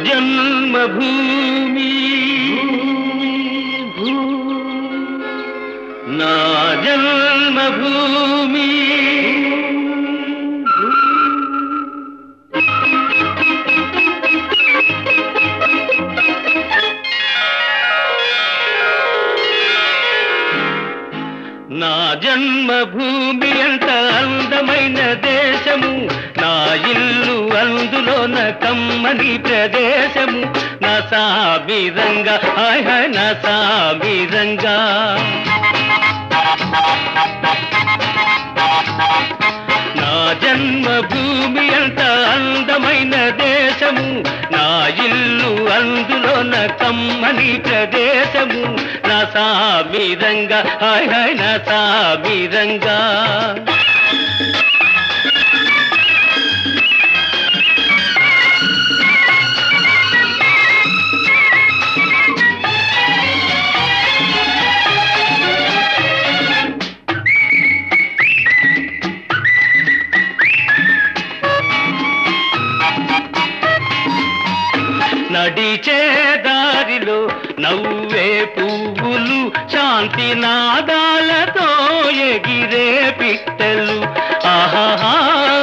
జన్మభూమి నా జన్మభూమి నా జన్మభూమి అంత అందమైన దేశము నా ఇల్లు అందులోన కమ్మని ప్రదేశము నా సాబిరంగా హాయ్ హాయ్ నా సాబిరంగా నా జన్మభూమి అంత అందమైన దేశము నా ఇల్లు అందులోన కమ్మని ప్రదేశము నా సాబిరంగా హాయ్ హాయ్ నా సాబిరంగా నడిచే దారిలో నవ్వే పువ్వులు శాంతి నాదాలతో ఎగిరే పిట్టలు ఆహాహా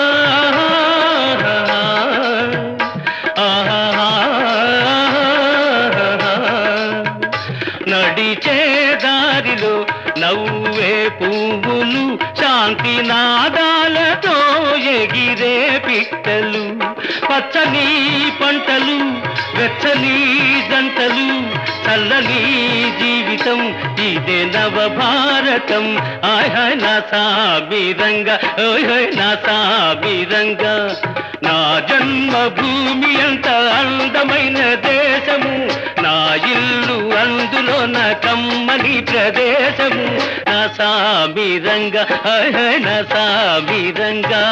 నడిచే దారిలో నవ్వే పువ్వులు శాంతి నాదాలతో ఎగిరే పిట్టలు పచ్చని పంటలు వెచ్చని జంటలు చల్లని జీవితం ఇదే నవ భారతం ఆయ్ హాయ్ నా సాబిరంగా ఓయ్ హోయ్ నా సాబిరంగా నా జన్మభూమి అంత అందమైన దేశము నా ఇల్లు అందులో నా కమ్మని ప్రదేశము నా సాబిరంగా హాయ్ హాయ్ నా సాబిరంగా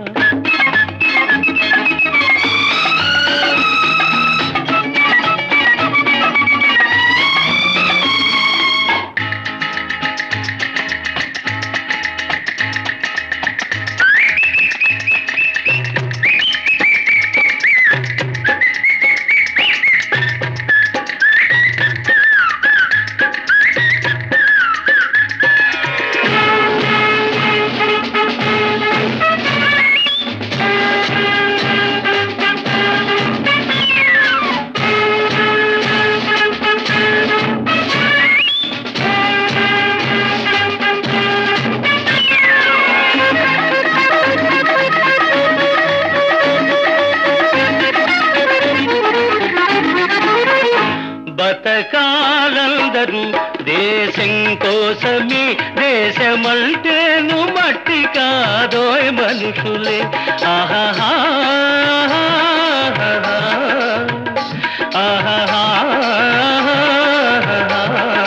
బతకాలందరూ దేశం కోసమే దేశమంటేను మట్టి కాదోయ్ మనుషులే ఆహాహా ఆహాహా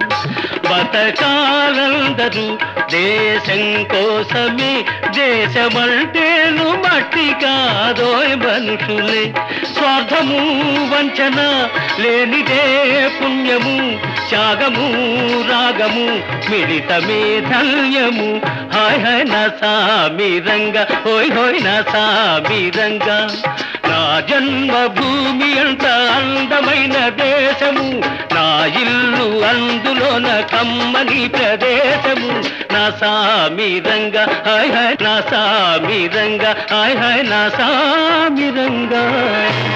బతకాలందరూ దేశం కోసమే దేశమంటేను మట్టి కాదోయ్ మనుషులే స్వార్థము వంచన లేనిదే పుణ్యము త్యాగము రాగము మిళితమే ధన్యము హాయ్ హాయ్ నా సామిరంగా హోయ్ హోయ్ నా సామిరంగా నా జన్మభూమి అంత అందమైన దేశము నా ఇల్లు అందులోన కమ్మని ప్రదేశము నా సామిరంగా హాయ్ హాయ్ నా సామిరంగా హాయ్ హాయ్ నా సామిరంగా